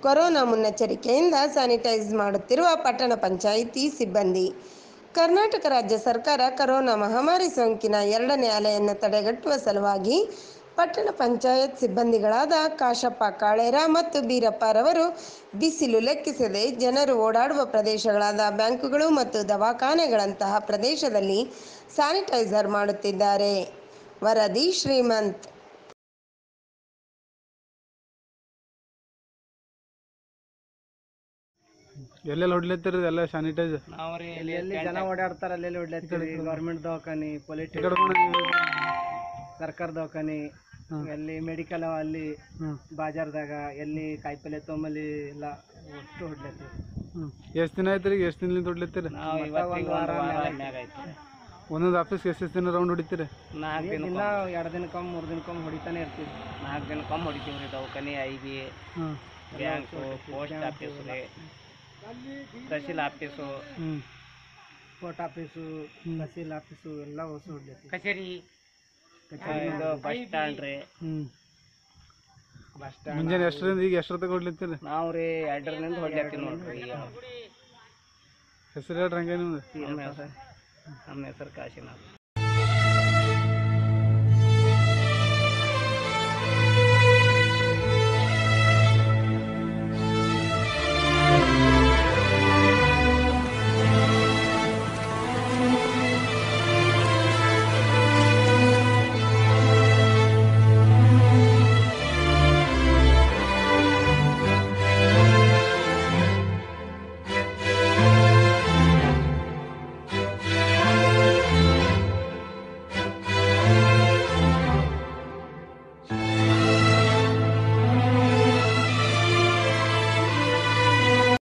Corona ಮುನ್ನೆಚ್ಚರಿಕೆಯಿಂದ sanitise ಮಾಡುತ್ತಿರುವ ಪಟ್ಟಣ ಪಂಚಾಯಿತಿ ಸಿಬ್ಬಂದಿ ಕರ್ನಾಟಕ ರಾಜ್ಯ ಸರ್ಕಾರ ಕರೋನಾ ಮಹಾಮಾರಿ ಸೋಂಕಿನ ಎರಡನೇ ಅಲೆಯನ್ನು ತಡೆಗಟ್ಟುವ ಸಲುವಾಗಿ ಪಟ್ಟಣ ಪಂಚಾಯತ್ ಸಿಬ್ಬಂದಿಗಳಾದ ಕಾಶಪ್ಪ ಕಾಳೇರ ಮತ್ತು ಬೀರಪ್ಪರವರು ಬಿಸಿಲು ಲೆಕ್ಕಿಸದೆ ಜನರು ಓಡಾಡುವ ಪ್ರದೇಶಗಳಾದ ಬ್ಯಾಂಕುಗಳು ಮತ್ತು ದವಾಖಾನೆಗಳಂತಹ ಪ್ರದೇಶದಲ್ಲಿ ಸ್ಯಾನಿಟೈಸರ್ ಮಾಡುತ್ತಿದ್ದಾರೆ ವರದಿ ಶ್ರೀಮಂತ್ ಎಲ್ಲೆಲ್ಲ ಹೊಡ್ಲತ್ತೀರಿ ಎಲ್ಲ ಸ್ಯಾನಿಟೈಸರ್ ನಾವ್ರಿ ಎಲ್ಲಿ ಜನ ಓಡಾಡ್ತಾರ ಅಲ್ಲೆಲ್ಲಿ ಹೊಡ್ಲತ್ತೀವಿ ಗೌರ್ಮೆಂಟ್ ದವಾಖಾನಿ ಈ ಪೊಲಿಟಿಕ್ ಕಡೆ ಬರೋಣ. ಸರ್ಕಾರ ದವಾಖಾನಿ ಎಲ್ಲಿ ಮೆಡಿಕಲ್ ಅಲ್ಲಿ ಹ್ಮ್ ಬಾಜಾರ್ದಾಗ ಎಲ್ಲಿ ಕಾಯಿಪಲ್ಲೆ ತೊಂಬಲಿ ಎಲ್ಲ ಅಷ್ಟು ಹೊಡ್ಲತ್ತೀವಿ ಹ್ಮ್ ಎಷ್ಟು ದಿನ ಆಯ್ತು ರೀ ಎಷ್ಟು ದಿನದಿಂದ ಹೊಡ್ಲತ್ತೀರಿ ನಾವ್ ಇವತ್ತಿಗೆ ಒಂದ್ ವಾರ ಮ್ಯಾಗ ಐತ್ರಿ ಒಂದೊಂದು ಆಫೀಸ್ಗೆ ಎಷ್ಟು ದಿನ ರೌಂಡ್ ಹೊಡಿತೀರಿ ನಾಲ್ಕು ದಿನ ದಿನ ಎರಡು ದಿನಕ್ಕೊಮ್ಮೆ ಮೂರು ದಿನಕ್ಕೊಮ್ಮೆ ಹೊಡಿತಾನೆ ಇರ್ತೀವಿ ನಾಲ್ಕು ದಿನ ಕಮ್ಮಿ ಹೊಡಿತೀವಿ ರೀ ದವಾಖಾನಿ ಐ ಬಿ ಹ್ಞೂ ಬ್ಯಾಂಕು ಪೋಸ್ಟ್ ಆಫೀಸ್ ರೀ ತಹಸೀಲ್ ಆಫೀಸು ಹ್ಞೂ ಕೋರ್ಟ್ ಆಫೀಸು ತಹಸೀಲ್ ಆಫೀಸು ಎಲ್ಲ ಹೊಸ ಹೊಡ್ಲತ್ತೀವಿ ಕಚೇರಿ ಇದು ಬಸ್ ಸ್ಟ್ಯಾಂಡ್ ರೀ ಹ್ಞೂ ಬಸ್ ಸ್ಟ್ಯಾಂಡ್ ಮುಂಜಾನೆ ಎಷ್ಟರಿಂದ ಈಗ ಎಷ್ಟೊತ್ತಿಗೆ ಹೊಡ್ಲತ್ತೀರಿ ನಾವು ರೀ ಎರಡರಿಂದ ಹೊಡ್ಲತ್ತೀವಿ ನೋಡ್ರಿ ಹೆಸರು ಹೇಳ್ರಿ ಹಂಗೆ ನಿಮ್ದು ನಮ್ಮ ಹೆಸರು ನಮ್ಮ ಹೆಸರು ಕಾಶಿನಾಥ್